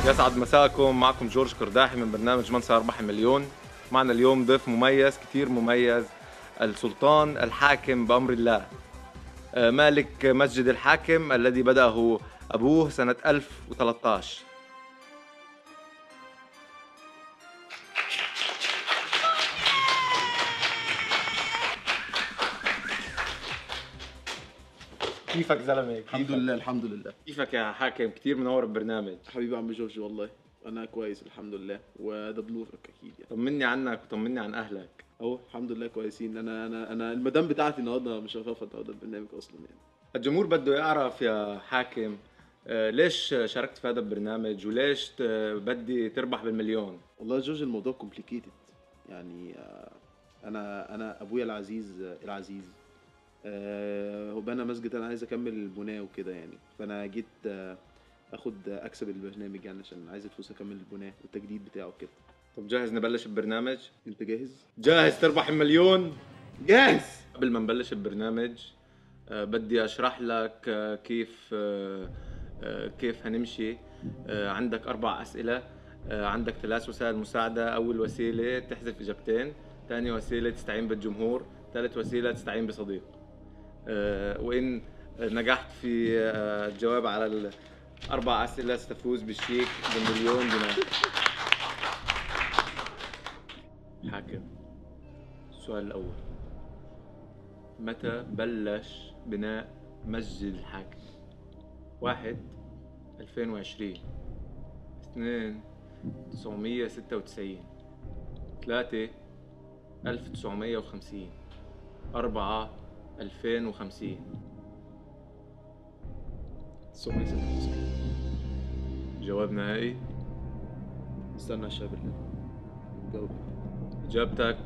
يسعد مساءكم معكم جورج قرداحي من برنامج من سيربح المليون معنا اليوم ضيف مميز كثير مميز السلطان الحاكم بأمر الله آه، مالك مسجد الحاكم الذي بدأه أبوه سنة 1013 كيفك زلمه؟ الحمد لله الحمد لله كيفك يا حاكم؟ كثير منور البرنامج حبيبي عم جورج والله انا كويس الحمد لله وده بنورك اكيد يعني طمني عنك وطمني عن أهلك اهو الحمد لله كويسين انا انا انا المدام بتاعتي النهارده مشرفه النهارده البرنامج اصلا يعني الجمهور بده يعرف يا حاكم آه، ليش شاركت في هذا البرنامج وليش ت- بدي تربح بالمليون والله يا جورج الموضوع كومبليكيتد يعني آه، انا انا ابويا العزيز آه، العزيز آه، هو بنى مسجد انا عايز اكمل البناء وكده يعني فانا جيت آه، اخد اكسب البرنامج يعني عشان عايز الفلوس اكمل البناء والتجديد بتاعه كده طب جاهز نبلش البرنامج انت جاهز جاهز تربح المليون جاهز قبل ما نبلش البرنامج آه، بدي اشرح لك آه، كيف آه، آه، كيف هنمشي آه، عندك اربع اسئله آه، عندك ثلاث وسائل مساعده اول وسيله تحذف اجابتين ثاني وسيله تستعين بالجمهور ثالث وسيله تستعين بصديق آه، وان نجحت في آه، الجواب على الاربع اسئله ستفوز بالشيك بمليون دينار حاكم السؤال الاول متى بلش بناء مسجد الحاكم؟ واحد 2020 اثنين 996 ثلاثة 1950 أربعة 2050 996 جواب نهائي استنى الشباب اللي جاوب إجابتك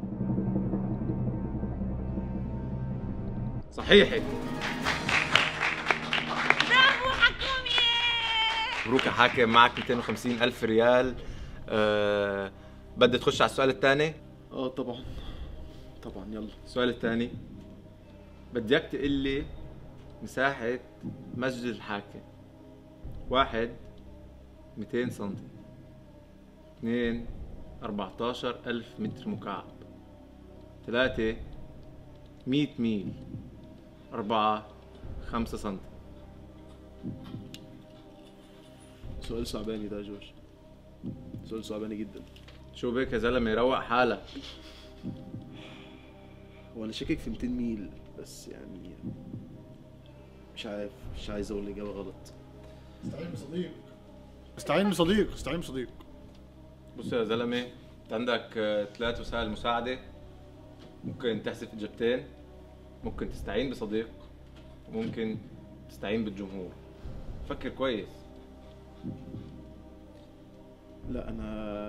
صحيحة مبروك يا حاكم معك 250 ألف ريال أه بدي تخش على السؤال الثاني اه طبعا طبعا يلا السؤال الثاني بدي اياك تقول لي مساحة مسجد الحاكم واحد 200 سم اثنين 14 ألف متر مكعب ثلاثة 100 ميل أربعة 5 سم سؤال صعباني ده يا جورج سؤال صعباني جدا شو بك يا زلمة روق حالك وانا شاكك في 200 ميل بس يعني مش عارف مش عايز اقول اجابه غلط استعين بصديق استعين بصديق استعين بصديق بص يا زلمة انت عندك آه، ثلاث وسائل مساعدة ممكن تحذف اجابتين ممكن تستعين بصديق وممكن تستعين بالجمهور فكر كويس لا انا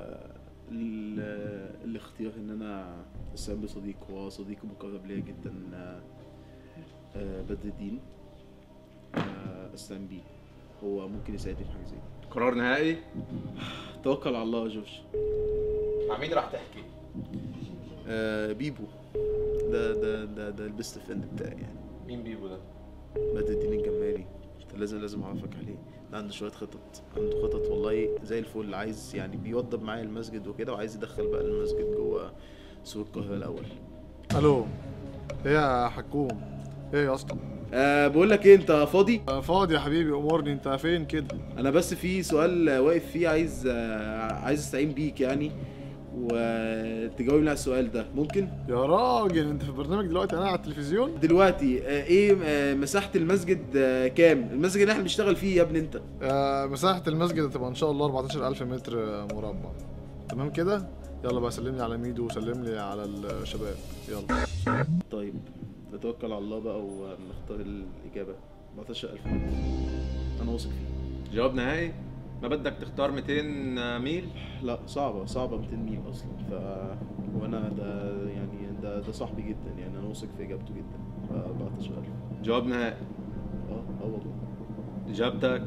ال- الاختيار ان انا استعين بصديق هو صديق مقرب ليا جدا آه، آه، بدر الدين آه، استعين بيه هو ممكن يساعدني في حاجه زي كده. قرار نهائي توكل على الله يا جورج مع مين راح تحكي؟ آه، بيبو ده ده ده ده البيست فريند بتاعي يعني مين بيبو ده؟ بدر الدين الجمالي انت لازم لازم اعرفك عليه ده عنده شويه خطط عنده خطط والله زي الفل عايز يعني بيوضب معايا المسجد وكده وعايز يدخل بقى المسجد جوه سوق القاهره الاول الو ايه يا حكوم ايه يا اسطى أه بقول لك ايه انت فاضي آه، فاضي يا حبيبي امورني انت فين كده انا بس في سؤال واقف فيه عايز آه، عايز استعين بيك يعني وتجاوبني على السؤال ده ممكن يا راجل انت في برنامج دلوقتي انا على التلفزيون دلوقتي آه، ايه آه، مساحه المسجد آه، كام المسجد اللي احنا بنشتغل فيه يا ابني انت آه مساحة المسجد هتبقى ان شاء الله 14000 متر آه، مربع تمام كده يلا بقى سلم لي على ميدو وسلم لي على الشباب يلا طيب نتوكل على الله بقى ونختار الاجابه 14000 متر انا واثق فيه جواب نهائي؟ ما بدك تختار 200 ميل؟ لا صعبة صعبة 200 ميل أصلا ف وأنا ده يعني ده ده صاحبي جدا يعني أنا واثق في إجابته جدا ف 14000 جواب نهائي اه اه والله إجابتك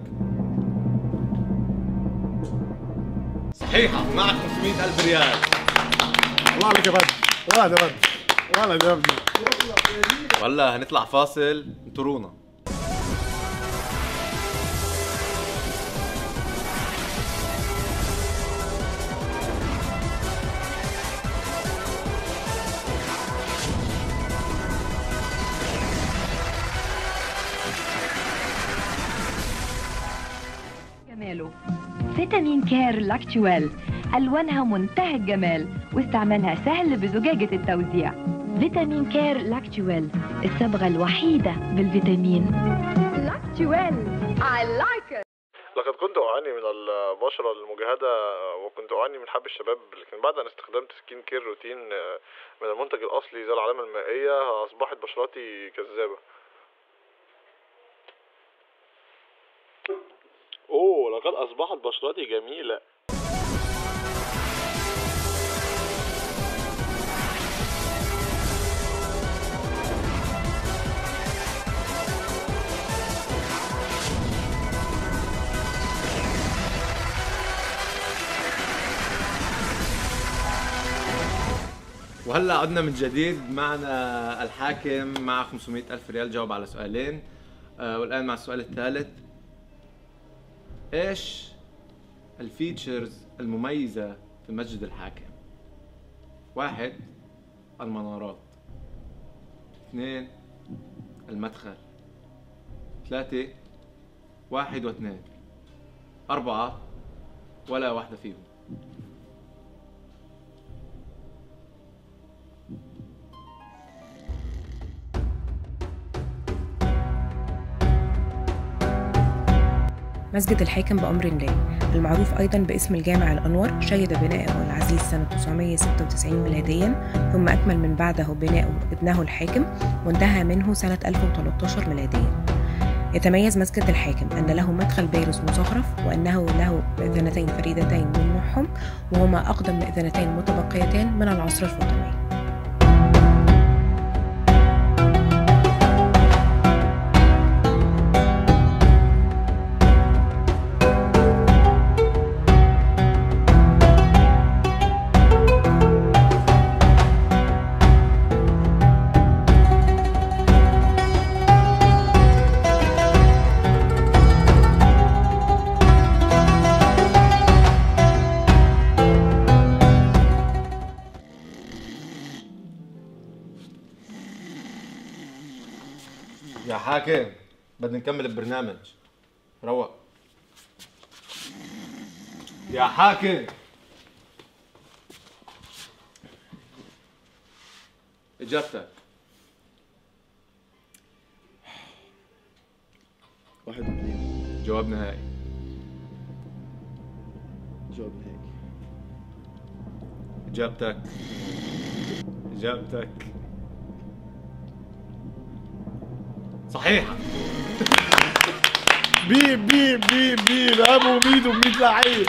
صحيحة معك 500 ألف ريال الله عليك يا بدر ولد يا بدر ولد يا ابني وهلا هنطلع فاصل انطرونا فيتامين كير لاكتويل ألوانها منتهى الجمال واستعمالها سهل بزجاجة التوزيع فيتامين كير لاكتويل الصبغة الوحيدة بالفيتامين لاكتويل I like it لقد كنت أعاني من البشرة المجهدة وكنت أعاني من حب الشباب لكن بعد أن استخدمت سكين كير روتين من المنتج الأصلي ذا العلامة المائية أصبحت بشرتي كذابة أوه لقد أصبحت بشرتي جميلة وهلا عدنا من جديد معنا الحاكم مع 500 ألف ريال جاوب على سؤالين آه والآن مع السؤال الثالث إيش الفيتشرز المميزة في مسجد الحاكم واحد المنارات اثنين المدخل ثلاثة واحد واثنين أربعة ولا واحدة فيهم مسجد الحاكم بأمر الله المعروف أيضا باسم الجامع الأنور شهد بناءه العزيز سنة 996 ميلاديا ثم أكمل من بعده بناء ابنه الحاكم وانتهى منه سنة 1013 ميلاديا يتميز مسجد الحاكم أن له مدخل بارز مزخرف وأنه له مئذنتين فريدتين من نوعهم وهما أقدم مئذنتين متبقيتان من العصر الفاطمي يا حاكم بدنا نكمل البرنامج روق يا حاكم اجابتك واحد واثنين جواب نهائي جواب نهائي اجابتك اجابتك صحيحة بيب بيب بيب بيب ابو ميدو 100 لعيب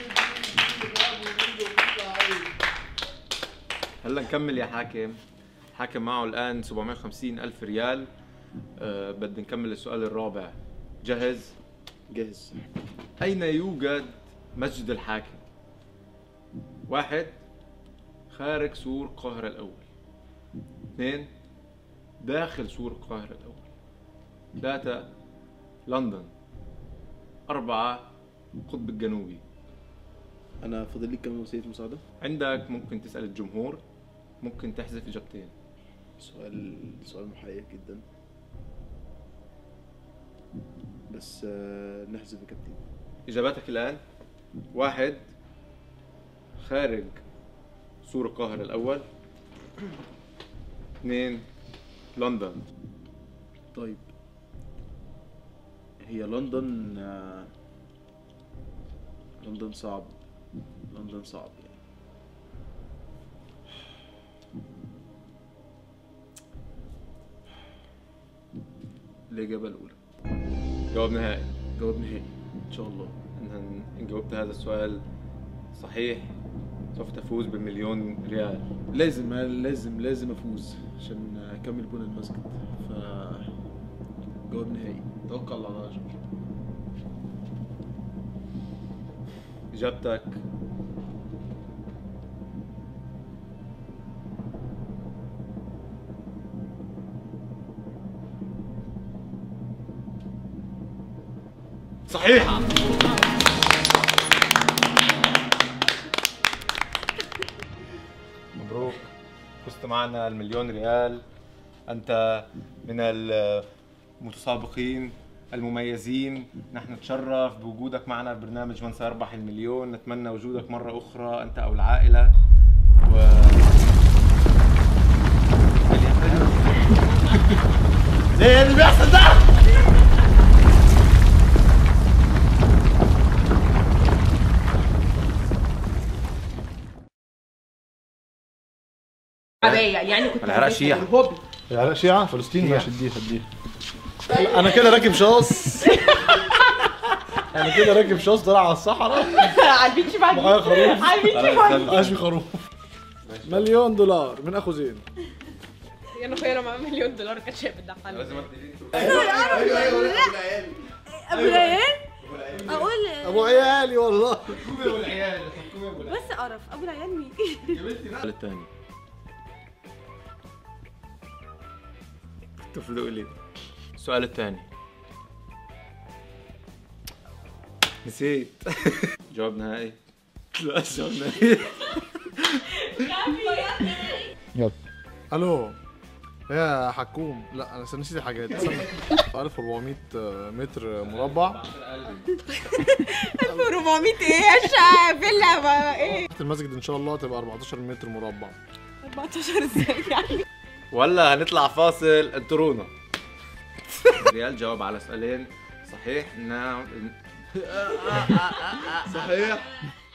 هلا نكمل يا حاكم حاكم معه الآن 750 ألف ريال أه بدنا نكمل السؤال الرابع جاهز؟ جاهز أين يوجد مسجد الحاكم؟ واحد خارج سور القاهرة الأول اثنين داخل سور القاهرة الأول ثلاثة لندن أربعة القطب الجنوبي انا فاضل لي كام وسيله مساعده عندك ممكن تسأل الجمهور ممكن تحذف إجابتين سؤال سؤال محير جدا بس آه، نحذف اجابتين إجاباتك الآن واحد خارج سور القاهرة الأول اثنين لندن طيب هي لندن آه، لندن صعب لندن صعب يعني الإجابة الأولى جواب نهائي جواب نهائي إن شاء الله إن إن جاوبت هذا السؤال صحيح سوف تفوز بمليون ريال لازم لازم لازم أفوز عشان أكمل بنى المسجد ف جواب نهائي توكل على الله يا جورج إجابتك صحيحة مبروك فزت معنا المليون ريال أنت من المتسابقين المميزين نحن نتشرف بوجودك معنا ببرنامج من سيربح المليون نتمنى وجودك مرة أخرى أنت أو العائلة و ايه اللي بيحصل ده؟ عباية يعني كنت العراق لابسها شيعة. بالهوبي العراق شيعة فلسطين ماشي اديها اديها انا كده راكب شاص انا كده راكب شاص طالع على الصحراء على البيتش باجي معايا خروف على البيتش باجي عاش خروف مليون دولار من اخو زين يا اخويا لو معاه مليون دولار كان شايف الدحال ابو العيال اقول ابو عيالي والله بس قرف ابو العيال مين السؤال الثاني تفلق لي السؤال الثاني نسيت جواب نهائي لا جواب نهائي الو يا حكوم لا انا نسيت الحاجات استنى 1400 متر مربع 400 ايه يا شا فيلا ما- ايه تحت المسجد ان شاء الله تبقى 14 متر مربع 14 ازاي يعني ولا هنطلع فاصل انطرونا ريال جاوب على سؤالين صحيح نعم صحيح